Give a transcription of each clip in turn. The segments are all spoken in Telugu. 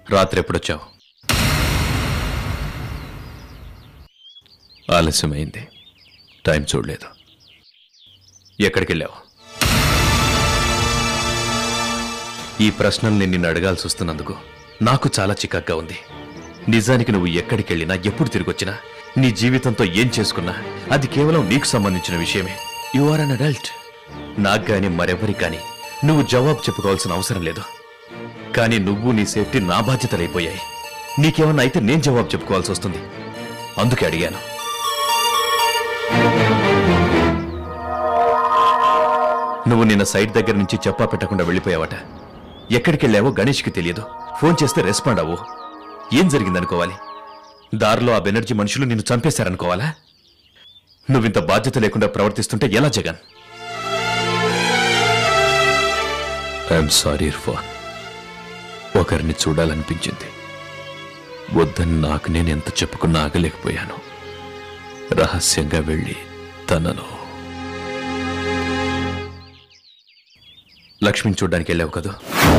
రాత్రి ఎప్పుడొచ్చావు ఆలస్యమైంది టైం చూడలేదు ఎక్కడికి వెళ్ళావు ఈ ప్రశ్నల్ని నిన్ను అడగాల్సి వస్తున్నందుకు నాకు చాలా చికాగ్గా ఉంది నిజానికి నువ్వు ఎక్కడికి వెళ్ళినా ఎప్పుడు తిరిగొచ్చినా నీ జీవితంతో ఏం చేసుకున్నా అది కేవలం నీకు సంబంధించిన విషయమే యు ఆర్ అన్ అడల్ట్ నాకు గాని మరెవరికి కానీ నువ్వు జవాబు చెప్పుకోవాల్సిన అవసరం లేదు కానీ నువ్వు నీ సేఫ్టీ నా బాధ్యతలైపోయాయి నీకేమన్నా అయితే నేను జవాబు చెప్పుకోవాల్సి వస్తుంది అందుకే అడిగాను నువ్వు నిన్న సైట్ దగ్గర నుంచి చెప్పా పెట్టకుండా వెళ్ళిపోయావట ఎక్కడికి వెళ్ళావో గణేష్కి తెలియదు ఫోన్ చేస్తే రెస్పాండ్ అవ్వు ఏం జరిగిందనుకోవాలి దారిలో ఆ బెనర్జీ మనుషులు నిన్ను చంపేశారనుకోవాలా నువ్వింత బాధ్యత లేకుండా ప్రవర్తిస్తుంటే ఎలా జగన్ ఐఎమ్ సారీ ఇర్ఫాన్ ఒకరిని చూడాలనిపించింది వద్దని నాకు నేను ఎంత చెప్పుకున్నా ఆగలేకపోయాను రహస్యంగా వెళ్ళి తనను లక్ష్మిని చూడ్డానికి వెళ్ళావు కదా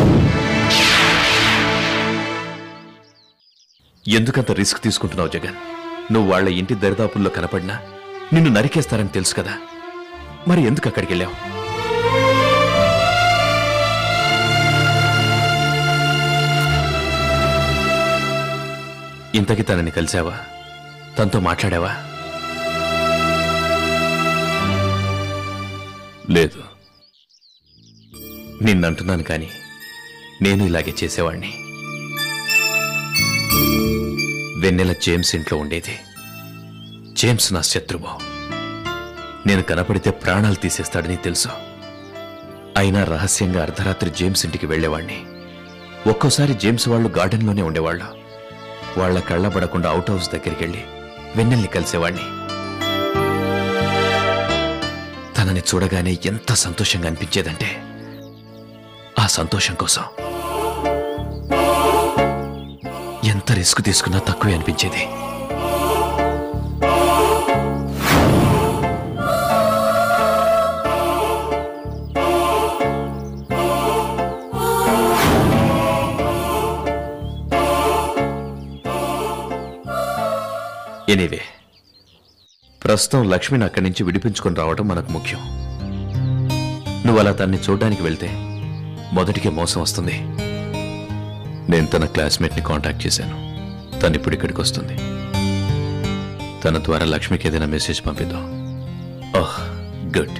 ఎందుకంత రిస్క్ తీసుకుంటున్నావు జగన్ నువ్వు వాళ్ళ ఇంటి దరిదాపుల్లో కనపడినా నిన్ను నరికేస్తారని తెలుసు కదా మరి ఎందుకు అక్కడికి వెళ్ళావు ఇంతకి తనని కలిసావా తనతో మాట్లాడావా లేదు నిన్నంటున్నాను కానీ నేను ఇలాగే చేసేవాణ్ణి వెన్నెల జేమ్స్ ఇంట్లో ఉండేది జేమ్స్ నా శత్రువు నేను కనపడితే ప్రాణాలు తీసేస్తాడని తెలుసు అయినా రహస్యంగా అర్ధరాత్రి జేమ్స్ ఇంటికి వెళ్ళేవాణ్ణి ఒక్కోసారి జేమ్స్ వాళ్ళు గార్డెన్లోనే ఉండేవాళ్ళు వాళ్ళ కళ్ళబడకుండా అవుట్ హౌస్ దగ్గరికి వెళ్ళి వెన్నెల్ని కలిసేవాణ్ణి తనని చూడగానే ఎంత సంతోషంగా అనిపించేదంటే ఆ సంతోషం కోసం ఎంత రిస్క్ తీసుకున్నా తక్కువే అనిపించేది ఎనీవే ప్రస్తుతం లక్ష్మిని అక్కడి నుంచి విడిపించుకొని రావడం మనకు ముఖ్యం నువ్వు అలా తన్ని చూడడానికి వెళ్తే మొదటికే మోసం వస్తుంది నేను తన క్లాస్మేట్ని కాంటాక్ట్ చేశాను తను ఇప్పుడు ఇక్కడికి వస్తుంది తన ద్వారా లక్ష్మికి ఏదైనా మెసేజ్ పంపిద్దాం ఓహ్ గుడ్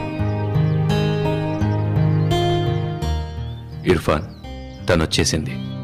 ఇర్ఫాన్ తను వచ్చేసింది